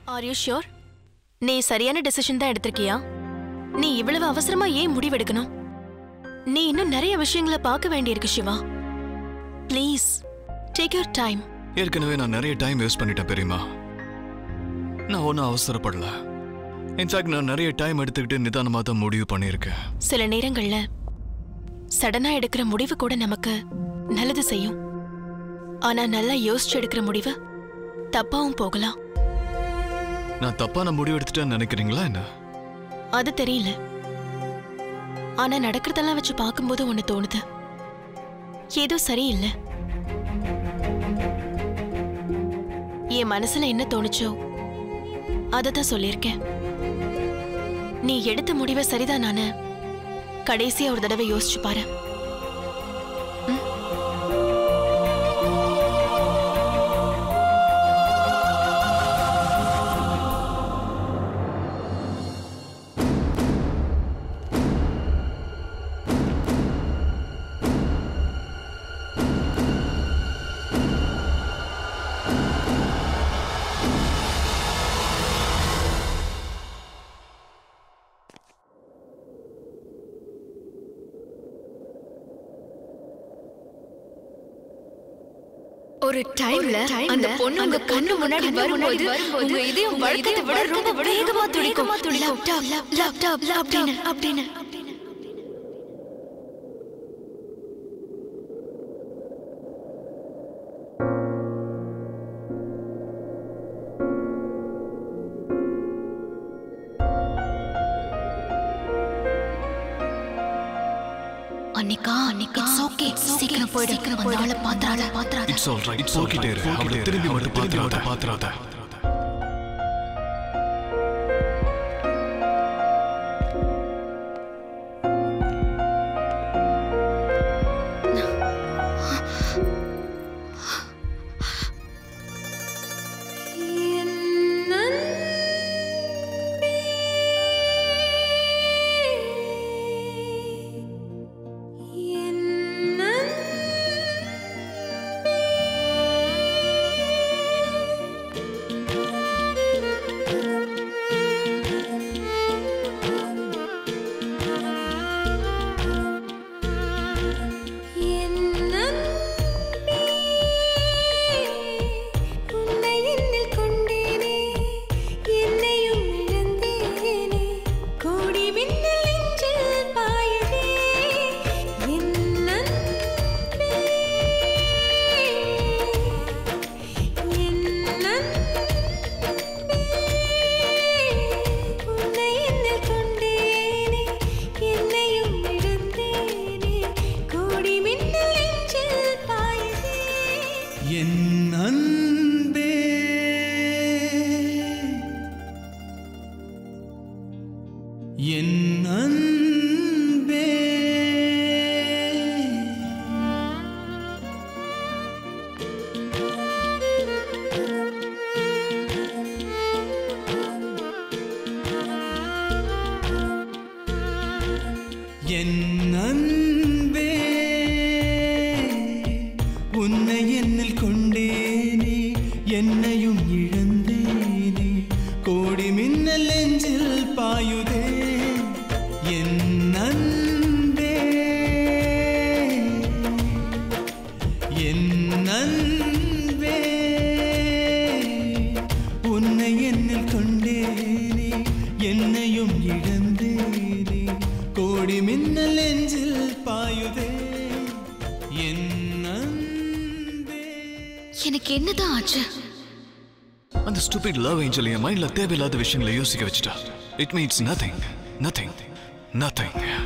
are you sure நீ சரியான decision தான் எடுத்திருக்கியா நீ இவ்வளவு அவசரமா ஏன் முடிவெடுக்கணும் நீ இன்னும் நிறைய விஷயங்களை பார்க்க வேண்டியிருக்கு Siva please take your time ஏற்கனவே நான் நிறைய டைம் வேஸ்ட் பண்ணிட்டேன் பெரியமா நான் ஒன்றும் அவசரப்படல இன்ஃபேக்ட் நான் நிறைய டைம் எடுத்துக்கிட்டு நிதானமாக தான் முடிவு பண்ணியிருக்கேன் சில நேரங்கள்ல சடனா எடுக்கிற முடிவு கூட நமக்கு நல்லது செய்யும் ஆனா நல்லா யோசிச்சு எடுக்கிற முடிவு தப்பாவும் போகலாம் நான் தப்பான முடிவு எடுத்துட்டேன்னு நினைக்கிறீங்களா என்ன அது தெரியல ஆனா நடக்கிறதெல்லாம் வச்சு பார்க்கும்போது ஒண்ணு தோணுது ஏதோ சரியில்லை என் மனசுல என்ன தோணுச்சோ அதை தான் சொல்லியிருக்கேன் நீ எடுத்த முடிவை சரிதான் நானு கடைசியா ஒரு தடவை யோசிச்சு பாரு ஒரு டைம்ல அந்த பொண்ணு உங்க கண்ணு முன்னாடி வரும்போது உங்க இதயம் வழக்கத்தை விட ரொம்ப வேகமா துடிக்கும் லேப்டாப் லேப்டாப் அப்படின்னு அப்படின்னு அன்னிக்கா அன்னிக்கா ஓகே சீக்கிரம் போயிடு சீக்கிரம் வந்து ஆளை பாத்துறாத பாத்துறாத இட்ஸ் ஆல் ரைட் போக்கிட்டே இரு அவளை திரும்பி மட்டும் பாத்துறாத பாத்துறாத உன்னை என்னில் கொண்டேனே என்னையும் இழந்தேனே கோடி மின்னல் நெஞ்சில் பாயுதே என் அன்பே என் அன்பே உன்னை என்னில் கொண்டேனே என்னையும் இழந்தேனே கோடி மின்னல் நெஞ்சில் பாயுதே என் அன்பே என் அன்பே என் அன்பே உன்னை என்னில் கொண்டேனே என்னையும் இழந்தேனே கோடி மின்னல் நெஞ்சில் பாயுதே என் அன்பே என் அன்பே உன்னை என்னில் கொண்டேனே என்னையும் இழந்தேனே கோடி மின்னல் நெஞ்சில் பாயுதே என் அன்பே எனக்கு என்னதான் ஆச்சு அந்த ஸ்டூபிட் லவ் ஏஞ்சல் என் மைண்ட்ல தேவையில்லாத விஷயங்களை யோசிக்க வச்சுட்டா it means nothing nothing nothing